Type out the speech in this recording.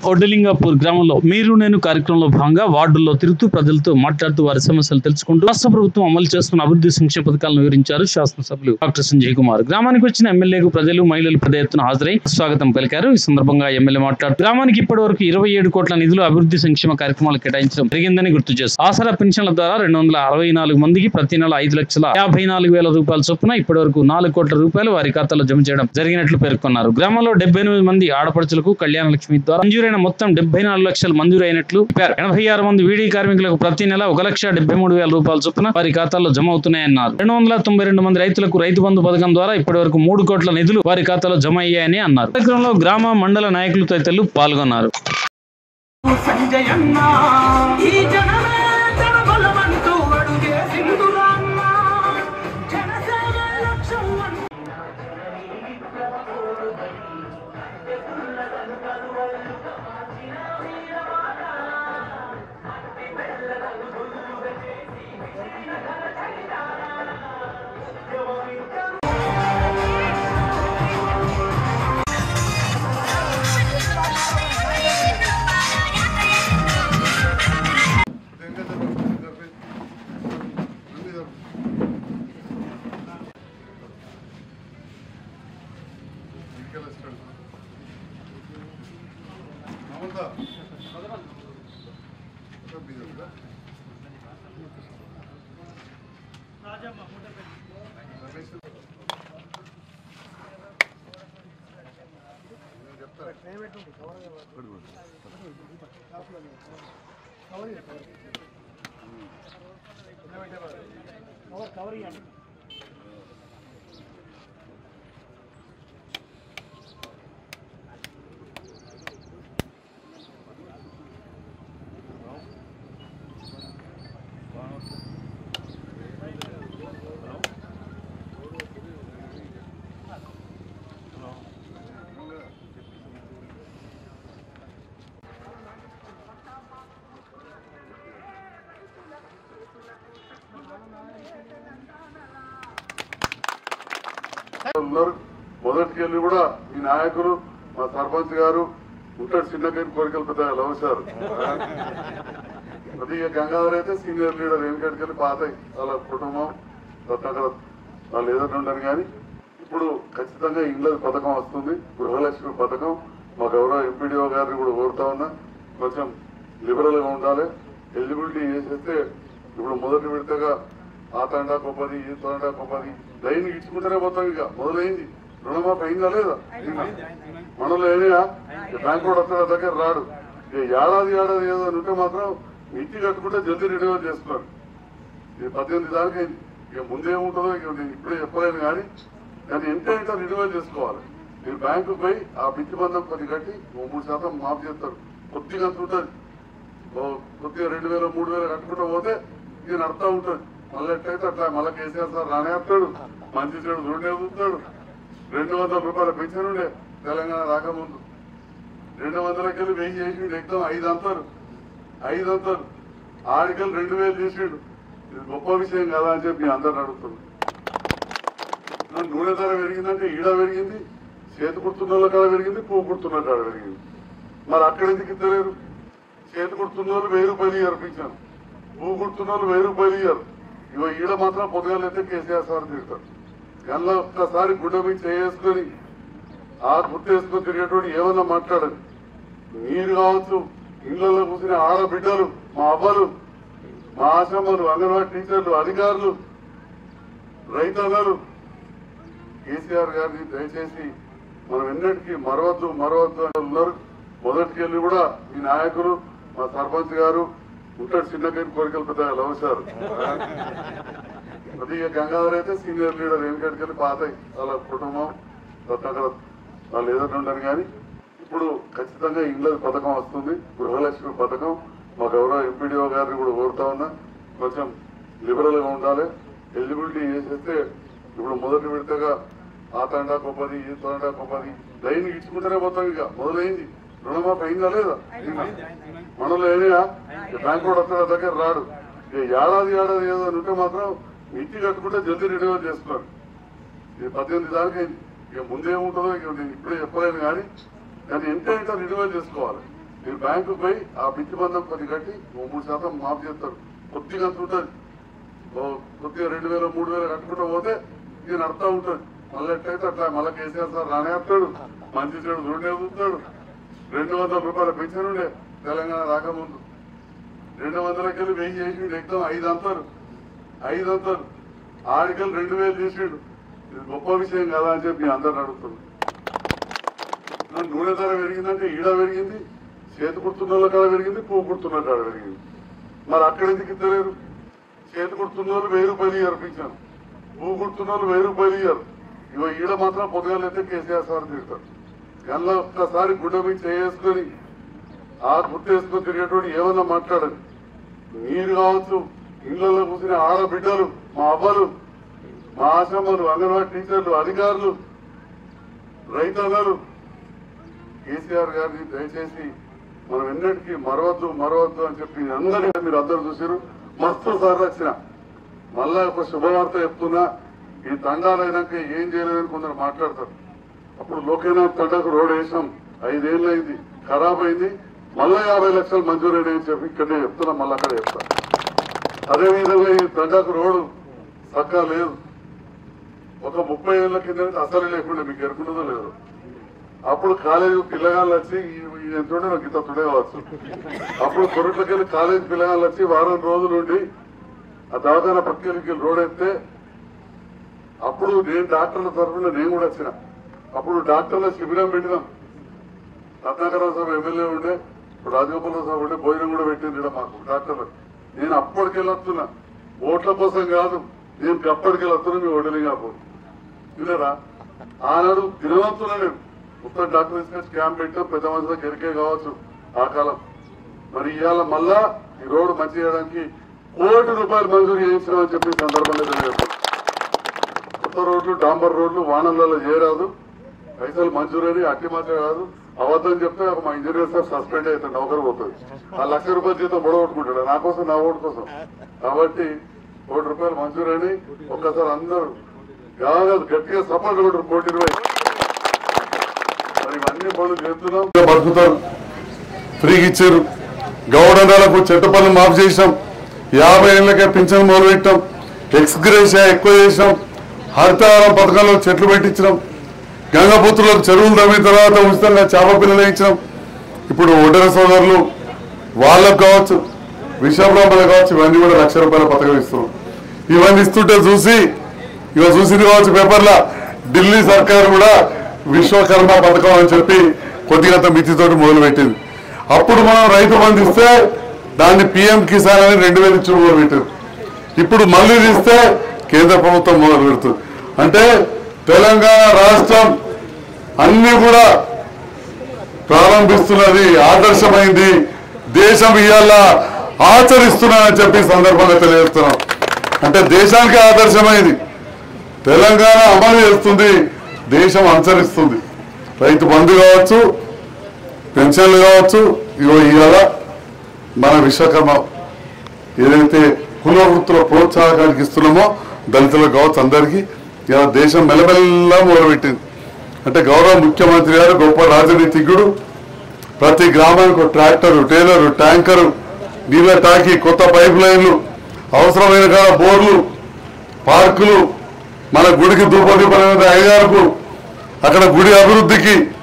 ఒడ్డలింగాపూర్ గ్రామంలో మీరు నేను కార్యక్రమంలో భాగంగా వార్డుల్లో తిరుగుతూ ప్రజలతో మాట్లాడుతూ వారి సమస్యలు తెలుసుకుంటూ రాష్ట్ర ప్రభుత్వం అమలు చేస్తున్న అభివృద్ధి సంక్షేమ పథకాలను వివరించారు శాసనసభ్యులు డాక్టర్ సంజయ్ కుమార్ గ్రామానికి వచ్చిన ఎమ్మెల్యేకు ప్రజలు మహిళలు పెద్ద ఎత్తున హాజరై స్వాగతం పలికారు ఈ సందర్భంగా ఎమ్మెల్యే మాట్లాడుతూ గ్రామానికి ఇప్పటి వరకు ఇరవై ఏడు కోట్ల నిధులు అభివృద్ధి సంక్షేమ కార్యక్రమాలు కేటాయించడం జరిగిందని గుర్తు చేశారు ఆసరా పెన్షన్ల ద్వారా రెండు వందల అరవై నాలుగు మందికి ప్రతి నెల ఐదు లక్షల యాభై నాలుగు వేల రూపాయల చొప్పున ఇప్పటి వరకు నాలుగు కోట్ల రూపాయలు వారి ఖాతాలో జమ చేయడం జరిగినట్లు పేర్కొన్నారు గ్రామంలో డెబ్బై ఎనిమిది మంది ఆడపడుచులకు కళ్యాణ లక్ష్మి ద్వారా మంజూరైన మొత్తం డెబ్బై నాలుగు లక్షలు మంజూరు అయినట్లు చెప్పారు ఎనభై ఆరు మంది వీడీ కార్మికులకు ప్రతి నెల ఒక లక్ష డెబ్బై మూడు వేల రూపాయల చొప్పున వారి ఖాతాల్లో జమ అవుతున్నాయన్నారు రెండు వందల తొంభై రెండు మంది రైతులకు రైతు బంధు పథకం ద్వారా ఇప్పటి వరకు మూడు కోట్ల నిధులు వారి ఖాతాలో జమ అయ్యాయని అన్నారు కార్యక్రమంలో గ్రామ మండల నాయకులు తదితరులు పాల్గొన్నారు సంజయన్న ఈ జనమే జన బలమంటూ అడుగేసిందురాన్న జనసేన లక్ష్యం అంటూ ఉన్నారు మొదటికెళ్ళి కూడా ఈ నాయకులు మా సర్పంచ్ గారు ఉంటాడు చిన్న గని కోరికలు పెద్ద లవసారు అది ఇక గంగాధర్ అయితే సీనియర్ లీడర్ వెనకటికెళ్ళి పాత వాళ్ళ కుటుంబం రత్నాకర వాళ్ళు ఏదైనా ఉండరు కానీ ఇప్పుడు ఖచ్చితంగా ఇళ్ళ పథకం వస్తుంది గృహలక్ష్మి పథకం మా గౌరవ ఎంపీడీఓ గారిని కూడా కోరుతా ఉన్నా కొంచెం లిబరల్ గా ఉండాలి ఎలిజిబిలిటీ చేసేస్తే ఇప్పుడు మొదటి విడతగా ఆ తండా గొప్పది ఈ తండా గొప్పది లైన్ ఇచ్చుకుంటేనే పోతాం ఇక మొదలైంది రుణమాఫీ అయిందా లేదా మనలో ఏమైనా బ్యాంక్ కూడా వస్తాడు దగ్గర రాడు ఇక ఏడాది ఏడాది ఏదో అని ఉంటే మాత్రం ఇంటి కట్టుకుంటే జల్దీ రెన్యువల్ చేసుకోవాలి ఇది పద్దెనిమిది దానికి అయింది ఇక ముందేముంటుందో ఇక నేను ఇప్పుడే చెప్పలేను కానీ కానీ ఎంత ఎంత రెన్యువల్ చేసుకోవాలి మీరు బ్యాంకు పోయి ఆ పిచ్చి బంధం కొద్ది కట్టి ఓ మూడు శాతం మాఫ్ చేస్తారు కొద్దిగా అంత ఉంటుంది ఓ కొద్దిగా రెండు వేల మూడు వేలు కట్టుకుంటూ పోతే ఇది నడుతూ ఉంటుంది మళ్ళీ ఎట్లయితే అట్లా మళ్ళీ కేసీఆర్ సార్ రానేస్తాడు మంచి చెడు చూడే చూస్తాడు రెండు వందల రూపాయల పెన్షన్ ఉండే తెలంగాణ రాకముందు రెండు వందలకెళ్ళి వెయ్యి చేసిండు ఎగ్జామ్ ఐదు అంతలు ఐదు అంతలు ఆడికల్ రెండు వేలు చేసిండు ఇది గొప్ప విషయం కదా అని చెప్పి అందరు అడుగుతున్నారు నూనె ధర పెరిగిందంటే ఈడ పెరిగింది చేతి కుడుతున్న వాళ్ళ కాడ పెరిగింది పువ్వు కుడుతున్న కాడ పెరిగింది మరి అక్కడ ఎందుకు ఇద్దలేరు చేతి కుడుతున్న వాళ్ళు వెయ్యి రూపాయలు ఇయ్యారు పింఛన్ పువ్వు కుడుతున్న వాళ్ళు వెయ్యి రూపాయలు ఇయ్యారు ఇగో ఈడ మాత్రం పొద్దుగాలైతే కేసీఆర్ సార్ తిరుగుతారు కన్నా ఒక్కసారి గుడ్డ మీద చేసుకొని ఆ గుర్తు వేసుకొని తిరిగేటోడు ఏమన్నా మాట్లాడండి మీరు కావచ్చు ఇళ్లలో కూర్చునే ఆడబిడ్డలు మా అవ్వలు మా ఆశ్రమాలు అంగన్వాడీ టీచర్లు అధికారులు రైతన్నలు కేసీఆర్ గారిని దయచేసి మనం ఎన్నటికీ మరవద్దు మరవద్దు అని ఉన్నారు మొదటికెళ్ళి కూడా ఈ నాయకులు మా సర్పంచ్ గారు ఉంటాడు చిన్న గని కోరికలు పెద్ద లవసారు అది ఇక గంగాధర్ అయితే సీనియర్ లీడర్ వెనకటికెళ్ళి పాత వాళ్ళ కుటుంబం రత్నాకర వాళ్ళు ఏదైనా ఉండరు కానీ ఇప్పుడు ఖచ్చితంగా ఇళ్ళ పథకం వస్తుంది గృహలక్ష్మి పథకం మా గౌరవ ఎంపీడీఓ గారిని కూడా కోరుతా ఉన్నా కొంచెం లిబరల్ గా ఉండాలి ఎలిజిబిలిటీ చేసేస్తే ఇప్పుడు మొదటి విడతగా ఆ తండా గొప్పది ఈ తండా గొప్పది లైన్ ఇచ్చుకుంటేనే పోతాం ఇక మొదలైంది రుణమాఫీ అయిందా లేదా మనలో ఏమైనా బ్యాంక్ కూడా వస్తాడు దగ్గర రాడు ఇక ఏడాది ఏడాది ఏదో అని ఉంటే మాత్రం ఇంటి కట్టుకుంటే జల్దీ రెన్యువల్ చేసుకోవాలి ఇది పద్దెనిమిది దానికి అయింది ఇక ముందేముంటుందో ఇక నేను ఇప్పుడే చెప్పలేను కానీ కానీ ఎంత ఎంత రెన్యువల్ చేసుకోవాలి మీరు బ్యాంకు పోయి ఆ బిత్తి బంధం కొద్ది కట్టి ఓ మూడు శాతం మాఫ్ చేస్తారు కొద్దిగా అంత ఉంటుంది ఓ కొద్దిగా రెండు వేల మూడు వేలు కట్టుకుంటూ పోతే ఇది నడుతూ ఉంటుంది మళ్ళీ ఎట్లయితే అట్లా మళ్ళీ కేసీఆర్ సార్ రానేస్తాడు మంచి చెడు చూడే చూస్తాడు రెండు వందల రూపాయల పెన్షన్ ఉండే తెలంగాణ రాకముందు రెండు వందలకెళ్ళి వెయ్యి చేసిండు ఎక్దాం ఐదు అంతలు ఐదు అంతలు ఆడికెళ్ళి రెండు వేలు చేసిండు ఇది గొప్ప విషయం కదా అని చెప్పి అందరు అడుగుతున్నారు నూనె ధర పెరిగిందంటే ఈడ పెరిగింది చేతి కుడుతున్న వాళ్ళ కాడ పెరిగింది పువ్వు కుడుతున్న కాడ పెరిగింది మరి అక్కడ ఎందుకు ఇద్దలేరు చేతి కుడుతున్న వాళ్ళు వెయ్యి రూపాయలు ఇయ్యారు పింఛను పువ్వు కుడుతున్న వాళ్ళు వెయ్యి రూపాయలు ఇయ్యారు ఇగో ఈడ మాత్రం పొద్దుగాలైతే కేసీఆర్ సార్ తిడతారు కన్నా ఒక్కసారి గుడ్డ మీద చేసుకొని ఆ గుర్తు వేసుకొని తిరిగేటోడు ఏమన్నా మాట్లాడండి మీరు కావచ్చు ఇళ్లలో కూర్చునే ఆడబిడ్డలు మా అవ్వలు మా ఆశ్రమాలు అంగన్వాడీ టీచర్లు అధికారులు రైతన్నలు కేసీఆర్ గారిని దయచేసి మనం ఎన్నటికీ మరవద్దు మరవద్దు అని చెప్పి అందరినీ మీరు అందరూ చూసారు మస్తు సంరక్షణ మళ్ళా ఒక శుభవార్త చెప్తున్నా ఈ తండాలైనాక ఏం చేయలేదని కొందరు మాట్లాడతారు అప్పుడు లోకేనాథ్ తండకు రోడ్ వేసాం ఐదేళ్ళు అయింది ఖరాబ్ అయింది మళ్ళా యాభై లక్షలు మంజూరైనాయి అని చెప్పి ఇక్కడే చెప్తున్నా మళ్ళీ అక్కడ చెప్తా అదే విధంగా ఈ తండాకు రోడ్డు చక్కగా లేదు ఒక ముప్పై ఏళ్ల కింద అసలు లేకుండా మీకు ఎరుకుంటుందో లేదు అప్పుడు కాలేజీ పిల్లగాళ్ళు వచ్చి ఎంతుండే నాకు ఇంత తుండే కావచ్చు అప్పుడు కొరట్లకెళ్ళి కాలేజీ పిల్లగాళ్ళు వచ్చి వారం రోజులు ఉండి ఆ దవాఖాన పక్కకి రోడ్ ఎత్తే అప్పుడు నేను డాక్టర్ల తరఫున నేను కూడా వచ్చిన అప్పుడు డాక్టర్ల శిబిరం పెట్టినాం రత్నాకరరావు సాబ్ ఎమ్మెల్యే ఉండే ఇప్పుడు రాజగోపాలరావు సాబ్ ఉండే భోజనం కూడా పెట్టింది ఈడ మాకు డాక్టర్లు నేను అప్పటికెళ్ళి వస్తున్నా ఓట్ల కోసం కాదు నేను అప్పటికెళ్ళి వస్తున్నా మీ వడలిగా పో వినరా ఆనాడు దినవంతున్నా నేను మొత్తం డాక్టర్ తీసుకొచ్చి క్యాంప్ పెట్టాం పెద్ద మనుషులకు ఎరికే కావచ్చు ఆ కాలం మరి ఇవాళ మళ్ళా ఈ రోడ్డు మంచి చేయడానికి కోటి రూపాయలు మంజూరు చేయించినామని చెప్పి ఈ సందర్భంగా తెలియజేస్తాను కొత్త రోడ్లు డాంబర్ రోడ్లు వానలలో చేయరాదు పైసలు మంజూరని అట్టి మాత్రం కాదు అబద్ధం చెప్తే ఒక మా ఇంజనీర్ సార్ సస్పెండ్ అవుతాడు నౌకరు పోతుంది ఆ లక్ష రూపాయల జీతం పొడగొట్టుకుంటాడు నా కోసం నా ఓటు కోసం కాబట్టి కోటి రూపాయలు మంజూరని ఒక్కసారి అందరూ కాదు గట్టిగా సపోర్ట్ కొట్టరు కోటి ఇరవై మరి ఇవన్నీ పనులు చేస్తున్నాం బతుకుతారు ఫ్రీగా ఇచ్చారు గౌడనాలకు చెట్టు పనులు మాఫ్ చేసాం యాభై ఏళ్ళకే పింఛన్ మొదలు పెట్టాం ఎక్స్గ్రేషియా ఎక్కువ చేసాం హరితహారం పథకంలో చెట్లు పెట్టించినాం గంగపుత్రులకు చెరువులు తవ్విన తర్వాత ఉచితంగా చేప పిల్లలు ఇచ్చినాం ఇప్పుడు ఒడ్డర సోదరులు వాళ్ళకు కావచ్చు విశాఖలో కావచ్చు ఇవన్నీ కూడా లక్ష రూపాయల పథకం ఇస్తున్నాం ఇవన్నీ ఇస్తుంటే చూసి ఇవ చూసింది కావచ్చు పేపర్లో ఢిల్లీ సర్కార్ కూడా విశ్వకర్మ పథకం అని చెప్పి కొద్దిగంత మితితోటి మొదలుపెట్టింది అప్పుడు మనం రైతు బంధు ఇస్తే దాన్ని పిఎం కిసాన్ అని రెండు వేలు ఇచ్చి మొదలు పెట్టారు ఇప్పుడు మళ్ళీ ఇస్తే కేంద్ర ప్రభుత్వం మొదలు పెడుతుంది అంటే తెలంగాణ రాష్ట్రం అన్ని కూడా ప్రారంభిస్తున్నది ఆదర్శమైంది దేశం ఇవాళ ఆచరిస్తున్నానని చెప్పి ఈ సందర్భంగా తెలియజేస్తున్నాం అంటే దేశానికి ఆదర్శమైంది తెలంగాణ అమలు చేస్తుంది దేశం అనుసరిస్తుంది రైతు బంధు కావచ్చు పెన్షన్లు కావచ్చు ఇగో ఇవాళ మన విశ్వకర్మ ఏదైతే కుల వృత్తుల ప్రోత్సాహకానికి ఇస్తున్నామో దళితులకు కావచ్చు అందరికీ ఇలా దేశం మెల్లమెల్లా మొదలుపెట్టింది అంటే గౌరవ ముఖ్యమంత్రి గారు గొప్ప రాజనీతిజ్ఞుడు ప్రతి గ్రామానికి ఒక ట్రాక్టరు టేలరు ట్యాంకరు నీళ్ళ టాకీ కొత్త పైప్ లైన్లు అవసరమైన కాడ బోర్లు పార్కులు మన గుడికి దూపదీపమైన అయ్యారుకు అక్కడ గుడి అభివృద్ధికి